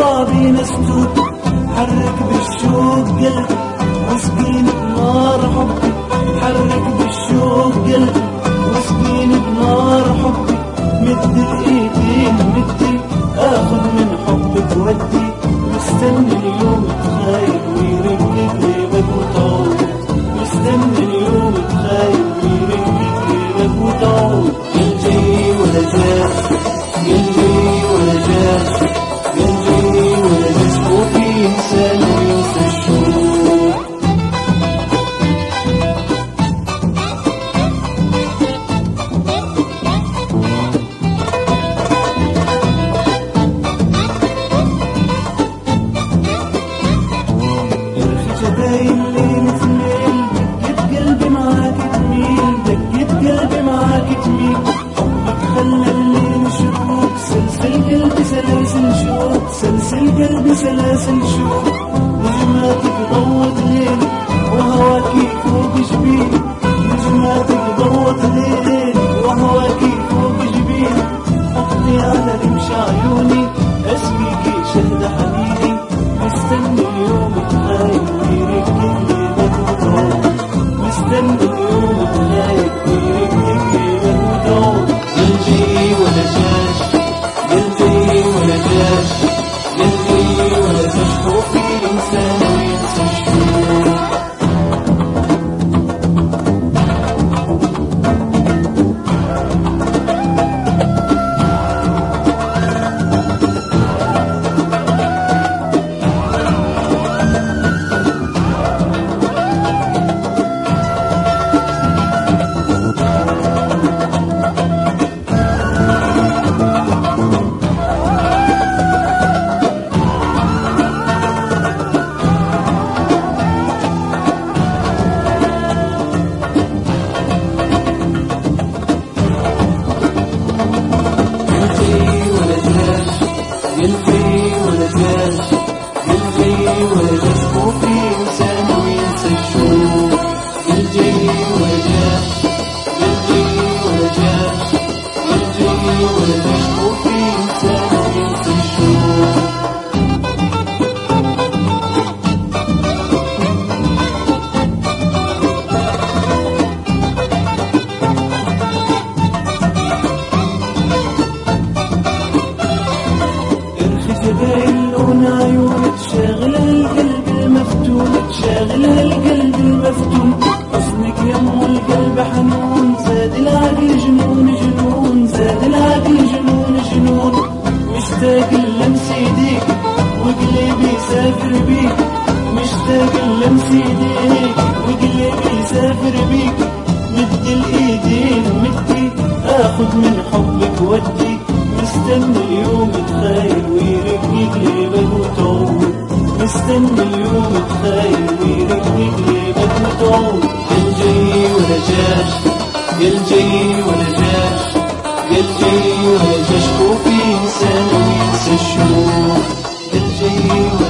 بابي مسدود حرك بالشوق قلبي واسقيني بنار حبي حرك بالشوق قلبي واسقيني بنار حبي مد الايدين مدي اخذ من حبك ودي مستني اليوم تخايل ويرقق قلبك وتعود مستني اليوم تخايل ويرقق قلبك وتعود قلبي ولا جاش قلبي ولا جاش قلبي ولا جاش وفي انسان وينسى الشوق جباين ليل ثميل دقت قلبي معاك تميل دقت قلبي معاك تميل حبك خلى الليل شوق سلسل قلبي سلاسل شوق سلسل قلبي سلاسل شوق نجماتك ضوت ليل وهواكي فوق جبين نجماتك ضوت ليل وهواكي فوق جبين حطني على رمش عيوني اسقيكي شهد حنيني مستني اليوم تغايب ويرق قلبك وتعود مستني اليوم تغايب ويرق قلبك وتعود قلبي ولا جاش قلبي ولا جاش قلبي ولا جاش خوفي الانسان وينسى الشوق قلبي ولا جاش قلبي ولا جاش قلبي ولا جاش خوفي انسان وينسى الشوق قلبي ولا جاش قلبي ولا جاش قلبي ولا جاش خوفي انسان وينسى الشوق ارخي جباين لون عيونك شاغل القلب المفتون شاغل القلب المفتون حسنك يم القلب حنون زاد العقل جنون جنون زاد العقل جنون جنون مشتاق لمس ايديك وقلبي سافر بيك مشتاق لمس ايديك وقلبي سافر بيك مد الايدين مدي اخذ من حبك ودي مستني اليوم تخايل ويرقق قلبك وتعود مستني اليوم تخايل ويرقق قلبك وتعود الجاي ولا جاش الجاي ولا جاش الجاي ولا جاش خوفي انسان وينسى الشوق الجاي